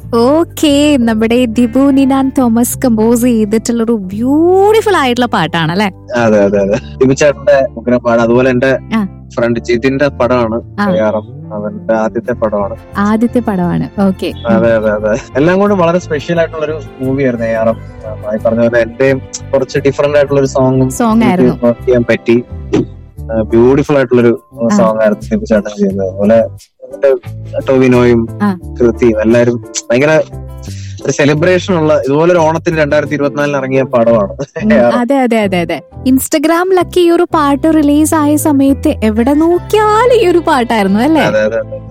Okay നമ്മുടെ Dibu നിനാൻ Thomas compose ചെയ്തിട്ടുള്ള ഒരു ബ്യൂട്ടിഫുൾ ആയിട്ടുള്ള പാട്ടാണ് അല്ലെ അതെ അതെ അതെ ദിബുചേട്ടന്റെ ഉഗ്രപാട് അതുപോലെ എന്റെ ആ. ഫ്രണ്ട് ജിതിന്റെ പടമാണ് ആ. കയ്യാറം അവന്റെ ആദ്യത്തെ പടമാണ് ആദ്യത്തെ പടമാണ് ഓക്കെ അതെ അതെ അതെ എല്ലാം കൊണ്ടും വളരെ സ്പെഷ്യൽ ആയിട്ടുള്ള ഒരു മൂവിയായിരുന്നു കയ്യാറം ഈ പറഞ്ഞ പോലെ എന്റെയും കുറച്ച് ഡിഫറെന്റ് ആയിട്ടുള്ള ഒരു സോങ്ങും സോങ് ആയിരുന്നു വർക്ക് ചെയ്യാൻ പറ്റി ബ്യൂട്ടിഫുൾ ആയിട്ടുള്ളൊരു സോങ് ആയിരുന്നു ദിബുചേട്ടൻ ചെയ്തത് അതുപോലെ എന്റെ ടോവിനോയും ആ. കൃതിയും എല്ലാരും ഭയങ്കര ഒരു സെലിബ്രേഷൻ ഉള്ള ഇതുപോലെ ഒരു ഓണത്തിന് രണ്ടായിരത്തി ഇരുപത്തിനാലിന് ഇറങ്ങിയ പടമാണ് ഉം, അതെ അതെ അതെ അതെ ഇൻസ്റ്റഗ്രാമിലൊക്കെ ഈ ഒരു പാട്ട് റിലീസ് ആയ സമയത്ത് എവിടെ നോക്കിയാലും ഈ ഒരു പാട്ടായിരുന്നു അല്ലെ അതെ അതെ അതെ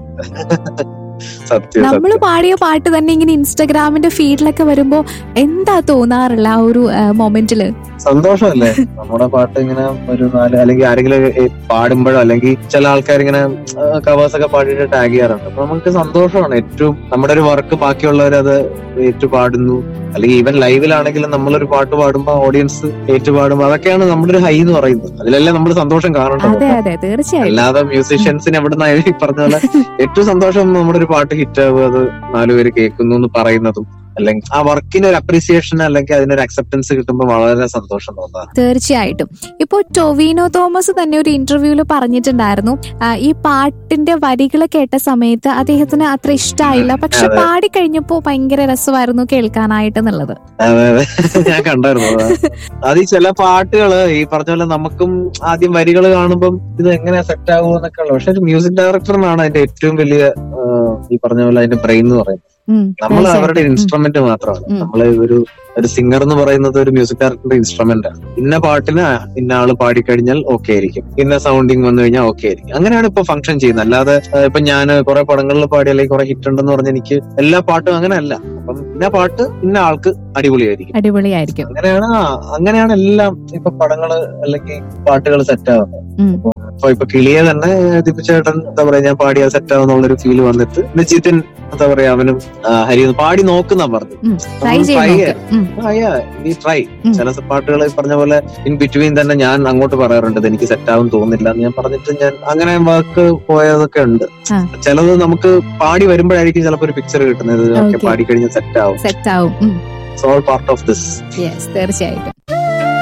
സത്യം നമ്മൾ സത്യം പാടിയ പാട്ട് തന്നെ ഇങ്ങനെ ഇൻസ്റ്റഗ്രാമിന്റെ ഫീഡിലൊക്കെ വരുമ്പോ എന്താ തോന്നാറില്ല ആ ഒരു മൊമെന്റില് സന്തോഷമല്ലേ നമ്മുടെ പാട്ട് ഇങ്ങനെ ഒരു നാല് അല്ലെങ്കിൽ ആരെങ്കിലും ഏ, പാടുമ്പോഴോ അല്ലെങ്കിൽ ചില ആൾക്കാർ ഇങ്ങനെ കവേഴ്സ് ഒക്കെ പാടിയിട്ട് ടാഗ് ചെയ്യാറുണ്ട് അപ്പൊ നമുക്ക് സന്തോഷമാണ് ഏറ്റവും നമ്മുടെ ഒരു വർക്ക് ബാക്കിയുള്ളവർ അത് ഏറ്റു പാടുന്നു അല്ലെങ്കിൽ ഈവൻ ലൈവിലാണെങ്കിലും നമ്മളൊരു പാട്ട് പാടുമ്പോൾ ഓഡിയൻസ് ഏറ്റു പാടുമ്പോൾ അതൊക്കെയാണ് നമ്മുടെ ഒരു ഹൈ എന്ന് പറയുന്നത് അതിലല്ലേ നമ്മൾ സന്തോഷം കാണേണ്ടത് അതെ അതെ തീർച്ചയായും അല്ലാതെ മ്യൂസീഷ്യൻസിന് എവിടെ നിന്ന് പറഞ്ഞ പോലെ ഏറ്റവും സന്തോഷം നമ്മുടെ ഒരു പാട്ട് ഹിറ്റ് ആവുക അത് നാലുപേര് കേൾക്കുന്നു എന്ന് പറയുന്നതും അല്ലെങ്കിൽ ആ വർക്കിന് ഒരു അപ്രീസിയേഷൻ അല്ലെങ്കിൽ അതിനൊരു അക്സെപ്റ്റൻസ് കിട്ടുമ്പോൾ വളരെ സന്തോഷം തോന്നാ തീർച്ചയായിട്ടും ഇപ്പോ ടൊവിനോ തോമസ് തന്നെ ഒരു ഇന്റർവ്യൂവിൽ പറഞ്ഞിട്ടുണ്ടായിരുന്നു ആ, ഈ പാട്ടിന്റെ വരികൾ കേട്ട സമയത്ത് അദ്ദേഹത്തിന് അത്ര ഇഷ്ടമായില്ല പക്ഷെ അതെ. പാടി കഴിഞ്ഞപ്പോ ഭയങ്കര രസമായിരുന്നു കേൾക്കാനായിട്ട് എന്നുള്ളത് അതെ അതെ ഞാൻ കണ്ടായിരുന്നു അത്. അത് ഈ ചില പാട്ടുകള് ഈ പറഞ്ഞ പോലെ നമുക്കും ആദ്യം വരികൾ കാണുമ്പം ഇത് എങ്ങനെ സെറ്റ് ആകുമോ എന്നൊക്കെ ഉള്ളത് പക്ഷെ ഒരു മ്യൂസിക് ഡയറക്ടറിനാണ് അതിന്റെ ഏറ്റവും വലിയ ആ, ഈ പറഞ്ഞ പോലെ അതിന്റെ ബ്രെയിൻ എന്ന് പറയുന്നത് ഉം, നമ്മൾ തീർച്ചയായിട്ടും. അവരുടെ ഉം. ഇൻസ്ട്രുമെന്റ് മാത്രമാണ് ഉം. നമ്മള് ഒരു ഒരു സിംഗർ എന്ന് പറയുന്നത് ഒരു മ്യൂസിക് ഡയറക്ടറുടെ ഇൻസ്ട്രുമെന്റ് ആണ് ഇന്ന പാട്ടിന് ഇന്ന ആള് പാടിക്കഴിഞ്ഞാൽ ഓക്കെ ആയിരിക്കും ഇന്ന സൗണ്ടിങ് വന്നു കഴിഞ്ഞാൽ ഓക്കെ ആയിരിക്കും അങ്ങനെയാണ് ഇപ്പൊ ഫംഗ്ഷൻ ചെയ്യുന്നത് അല്ലാതെ ആ, ഇപ്പൊ ഞാൻ കുറെ പടങ്ങളിൽ പാടി അല്ലെങ്കിൽ കുറെ ഹിറ്റ് ഉണ്ടെന്ന് പറഞ്ഞ എനിക്ക് എല്ലാ പാട്ടും അങ്ങനെ അല്ല അപ്പം ഇന്ന പാട്ട് ഇന്ന ആൾക്ക് അടിപൊളിയായിരിക്കും അടിപൊളിയായിരിക്കും അങ്ങനെയാണ് ആ, അങ്ങനെയാണ് എല്ലാം ഇപ്പൊ പടങ്ങള് അല്ലെങ്കിൽ പാട്ടുകൾ സെറ്റ് ആവുന്നത് ഉം. അപ്പൊ ഇപ്പൊ കിളിയെ തന്നെ ദിപ്പിച്ചേട്ടൻ എന്താ പറയാ ഞാൻ പാടിയാൽ സെറ്റ് ആവുന്നുള്ളൊരു ഫീല് വന്നിട്ട് പിന്നെ ജിതിൻ എന്താ പറയാ അവനും ആ, ഹരി ഒന്ന് പാടി നോക്കുന്ന പറഞ്ഞു ട്രൈ നമ്മൾ ചെയ്ത് try നോക്ക് ഉം, ഈ ട്രൈ ഉം. ചില പാട്ടുകൾ പറഞ്ഞ പോലെ ഇൻ ബിറ്റ്വീൻ തന്നെ ഞാൻ അങ്ങോട്ട് പറയാറുണ്ട് ഇത് എനിക്ക് സെറ്റ് ആവും തോന്നുന്നില്ല എന്ന് ഞാൻ പറഞ്ഞിട്ട് ഞാൻ അങ്ങനെ വർക്ക് പോയതൊക്കെ ഉണ്ട് ആ. ചിലത് നമുക്ക് പാടി വരുമ്പോഴായിരിക്കും ചിലപ്പോ ഒരു പിക്ചർ കിട്ടുന്നത് Okay. പാടി കഴിഞ്ഞാൽ സെറ്റ് ആവും സെറ്റ് ആവും so all part of this yes തീർച്ചയായിട്ടും